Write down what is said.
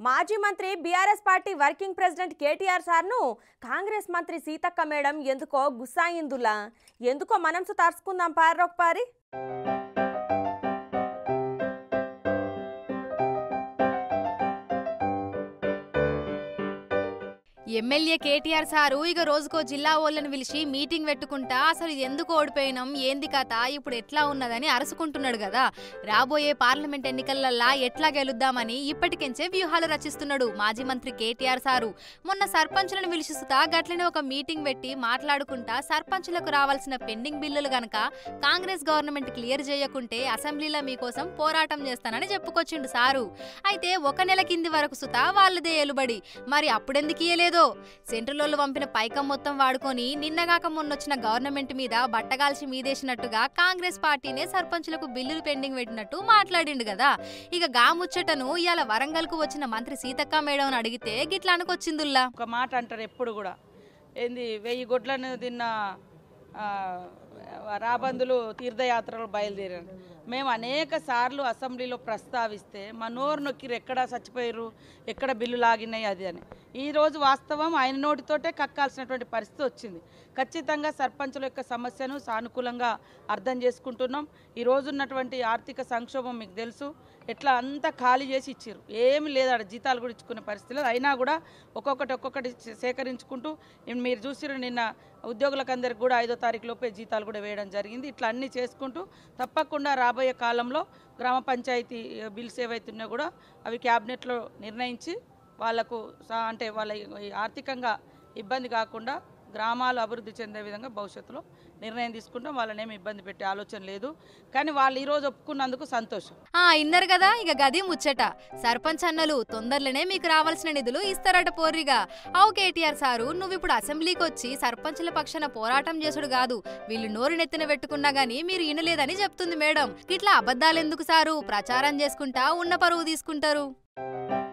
మాజీ మంత్రి BRS party working president KTR సార్ను కాంగ్రెస్ మంత్రి సీతక్క మేడం ఎందుకో గుస్సాయిందులా ఎందుకో మనసు తరుచుకుందాం పారొక పారి ఎమ్మెల్యే కేటీఆర్ సారు ఇక రోజుకో జిల్లా ఓళ్ళని పిలిచి మీటింగ్ పెట్టుకుంటా అసలు ఇది ఎందుకు ఓడిపోయినాం ఏంది కథ ఇప్పుడు ఎట్లా ఉన్నదని అరుసుకుంటున్నాడు కదా రాబోయే పార్లమెంట్ ఎన్నికలల్లా ఎట్లా గెలుద్దామని ఇప్పటికెంచే వ్యూహాలు రచిస్తున్నాడు మాజీ మంత్రి కేటీఆర్ సారు మొన్న సర్పంచులను పిలిచిస్తా గట్లనే ఒక మీటింగ్ పెట్టి మాట్లాడుకుంటా సర్పంచులకు రావాల్సిన పెండింగ్ బిల్లులు గనక కాంగ్రెస్ గవర్నమెంట్ క్లియర్ చేయకుంటే అసెంబ్లీలో మీకోసం పోరాటం చేస్తానని చెప్పుకొచ్చిండు సారు అయితే ఒక నెల కింది వరకు సుతా వాళ్ళదే ఎలుబడి మరి అప్పుడెందుకు ఇయ్యలేదో సెంట్రలోళ్ళు పంపిన పైకం మొత్తం వాడుకొని నిన్నగాక మొన్నొచ్చిన గవర్నమెంట్ మీద బట్టగాల్చి మీదేసినట్టుగా కాంగ్రెస్ పార్టీనే సర్పంచులకు బిల్లులు పెండింగ్ పెట్టినట్టు మాట్లాడిండు కదా ఇక గా ముచ్చటను ఇవాళ వరంగల్కు వచ్చిన మంత్రి సీతక్క మేడం అడిగితే గిట్లా అనుకొచ్చిందుల్లా ఒక మాట అంటారు ఎప్పుడు కూడా ఏంది వెయ్యి గొడ్లను తిన్న ఆ, రాబందులు తీర్థయాత్రలు బయలుదేరారు మేము అనేక సార్లు అసెంబ్లీలో ప్రస్తావిస్తే మా నోరు నొక్కిరు ఎక్కడ చచ్చిపోయారు ఎక్కడ బిల్లు లాగినాయి అది అని ఈరోజు వాస్తవం ఆయన నోటితోటే కక్కాల్సినటువంటి పరిస్థితి వచ్చింది ఖచ్చితంగా సర్పంచుల యొక్క సమస్యను సానుకూలంగా అర్థం చేసుకుంటున్నాం ఈ రోజు ఉన్నటువంటి ఆర్థిక సంక్షోభం మీకు తెలుసు ఎట్లా అంతా ఖాళీ చేసి ఇచ్చారు ఏమి లేదు ఆడ జీతాలు కూడా ఇచ్చుకునే పరిస్థితి లేదు అయినా కూడా ఒక్కొక్కటి ఒక్కొక్కటి చే- సేకరించుకుంటూ ఇన్ మీరు చూసిరు నిన్న ఉద్యోగులకు అందరికి కూడా ఐదో తారీఖు లోపే జీతాలు కూడా వేయడం జరిగింది ఇట్లా అన్నీ చేసుకుంటూ తప్పకుండా రాబోయే కాలంలో గ్రామ పంచాయతీ బిల్స్ ఏవైతే ఉన్నాయో కూడా అవి క్యాబినెట్లో నిర్ణయించి వాళ్ళకు సా- అంటే వాళ్ళ ఈ ఆర్థికంగా ఇబ్బంది కాకుండా గ్రామాలు అభివృద్ధి చెందే విధంగా భవిష్యత్తులో నిర్ణయం తీసుకుంటాం వాళ్ళని ఏమి ఇబ్బంది పెట్టే ఆలోచన లేదు కానీ వాళ్ళు ఈరోజు ఒప్పుకున్నందుకు సంతోషం ఆ ఇన్నరు కదా ఇక గది ముచ్చట సర్పంచ్ అన్నలు తొందరలోనే మీకు రావాల్సిన నిధులు ఇస్తారట పోర్రిగా అవు కేటీఆర్ సారు నువ్వు ఇప్పుడు అసెంబ్లీకి వచ్చి సర్పంచుల పక్షాన పోరాటం చేసుడు కాదు వీళ్ళు నోరు నెత్తిన పెట్టుకున్నా గానీ మీరు వినలేదని చెప్తుంది మేడం ఇట్లా అబద్ధాలెందుకు సారు ప్రచారం చేసుకుంటా ఉన్న పరువు తీసుకుంటారు